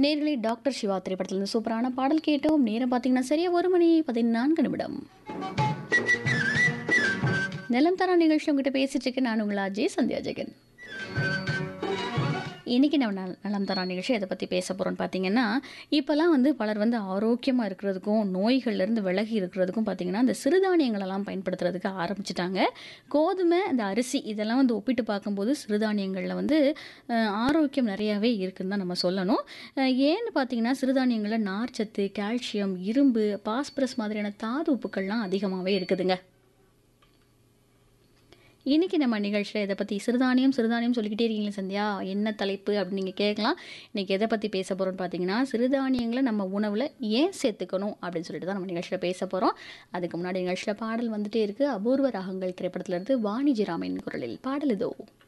நேர்களை டாக்டர் சிவா திரைப்படத்திலிருந்து சூப்பரான பாடல் கேட்டோம் நேரம் பார்த்தீங்கன்னா சரியா ஒரு மணி பதினான்கு நிமிடம் நிலம் தரா நிகழ்ச்சி உங்ககிட்ட பேசிட்டு இருக்கேன் நான் உங்களா அஜய் சந்தியா ஜெகன் இன்றைக்கி நம்ம நல் நலம் தரா நிகழ்ச்சி எதை பற்றி பேச போகிறோம்னு பார்த்தீங்கன்னா இப்போல்லாம் வந்து பலர் வந்து ஆரோக்கியமாக இருக்கிறதுக்கும் நோய்கள்லேருந்து விலகி இருக்கிறதுக்கும் பார்த்தீங்கன்னா இந்த சிறுதானியங்களெல்லாம் பயன்படுத்துறதுக்கு ஆரம்பிச்சிட்டாங்க கோதுமை இந்த அரிசி இதெல்லாம் வந்து ஒப்பிட்டு பார்க்கும்போது சிறுதானியங்களில் வந்து அஹ், ஆரோக்கியம் நிறையாவே இருக்குன்னு தான் நம்ம சொல்லணும் அஹ், ஏன்னு பார்த்தீங்கன்னா சிறுதானியங்களில் நார்ச்சத்து கால்சியம் இரும்பு பாஸ்பரஸ் மாதிரியான தாது உப்புக்கள்லாம் அதிகமாகவே இருக்குதுங்க இன்றைக்கி நம்ம நிகழ்ச்சியில் இதை பற்றி சிறுதானியம் சிறுதானியம் சொல்லிக்கிட்டே இருக்கீங்களே சந்தியா என்ன தலைப்பு அப்படின்னு நீங்கள் கேட்கலாம் இன்றைக்கி எதை பற்றி பேச போகிறோம்னு பார்த்தீங்கன்னா சிறுதானியங்களை நம்ம உணவில் ஏன் சேர்த்துக்கணும் அப்படின்னு சொல்லிட்டு தான் நம்ம நிகழ்ச்சியில் பேச போகிறோம் அதுக்கு முன்னாடி நிகழ்ச்சியில் பாடல் வந்துட்டே இருக்குது அபூர்வ ராகங்கள் திரைப்படத்திலிருந்து வாணிஜி ராமன் குரலில் பாடல் இதோ